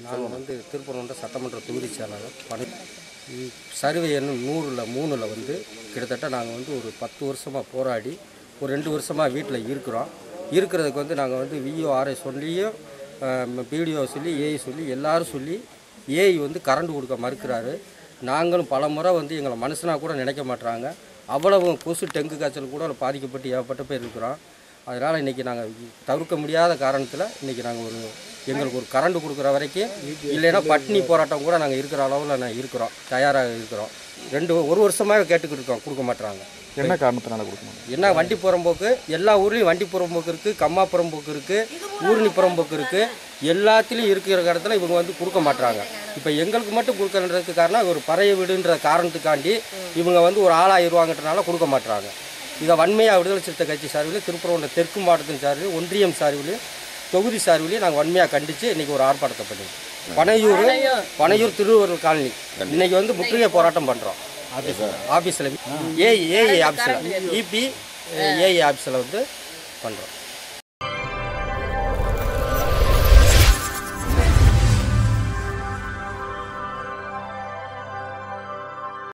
நாங்கள் வந்து திருப்பரங்குன்ற சட்டமன்ற தொகுதி செயலாளர் பணி ம், சர்வே எண் நூறில் மூணில் வந்து கிட்டத்தட்ட நாங்கள் வந்து ஒரு பத்து வருஷமாக போராடி ஒரு ரெண்டு வருஷமாக வீட்டில் இருக்கிறோம் இருக்கிறதுக்கு வந்து நாங்கள் வந்து விஓஆர்ஐ சொல்லியும் பிடிஓ சொல்லி ஏஐ சொல்லி எல்லாரும் சொல்லி ஏஐ வந்து கரண்ட் கொடுக்க மறுக்கிறாரு நாங்களும் பல முறை வந்து எங்களை மனுஷனாக கூட நினைக்க மாட்றாங்க அவ்வளவு கொசு டெங்கு காய்ச்சல் கூட பாதிக்கப்பட்டு ஏகப்பட்ட பேர் இருக்கிறோம் அதனால் இன்றைக்கி நாங்கள் தவிர்க்க முடியாத காரணத்தில் இன்றைக்கி நாங்கள் ஒரு எங்களுக்கு ஒரு கரண்ட் கொடுக்குற வரைக்கும் இல்லைன்னா பட்னி போராட்டம் கூட நாங்கள் இருக்கிற அளவில் நான் இருக்கிறோம் தயாராக இருக்கிறோம் ரெண்டு ஒரு வருஷமாக கேட்டுக்கிட்டு இருக்கோம் கொடுக்க மாட்றாங்க என்ன காரணத்தினால கொடுக்கணும் என்ன வண்டி புறம்போக்கு எல்லா ஊர்லேயும் வண்டி புறம்போக்கு இருக்குது கம்மா புறம்போக்கு இருக்குது ஊர்னி புறம்போக்கு இருக்குது எல்லாத்துலேயும் இருக்கிற இடத்துல இவங்க வந்து கொடுக்க மாட்றாங்க இப்போ எங்களுக்கு மட்டும் கொடுக்கறதுக்கு காரணம் ஒரு பறைய வீடுன்ற காரணத்துக்காண்டி இவங்க வந்து ஒரு ஆளாயிருவாங்கன்றனால கொடுக்க மாட்றாங்க இதை வன்மையாக விடுதலை சிறுத்தை கட்சி சார்பில் திருப்பூர் தெற்கு மாவட்டத்தின் சார்பில் ஒன்றியம் சார்பிலையும் தொகுதி சார்பிலையும் நாங்கள் வன்மையாக கண்டித்து இன்றைக்கி ஒரு ஆர்ப்பாட்டத்தை பண்ணியிருக்கோம் பனையூர் பனையூர் திருவள்ளூர் காலனி இன்னைக்கு வந்து முற்றுகை போராட்டம் பண்ணுறோம் ஆஃபீஸில் ஏஐ ஏஐ ஆஃபீஸில் இபி ஏஐ ஆஃபீஸில் வந்து பண்ணுறோம்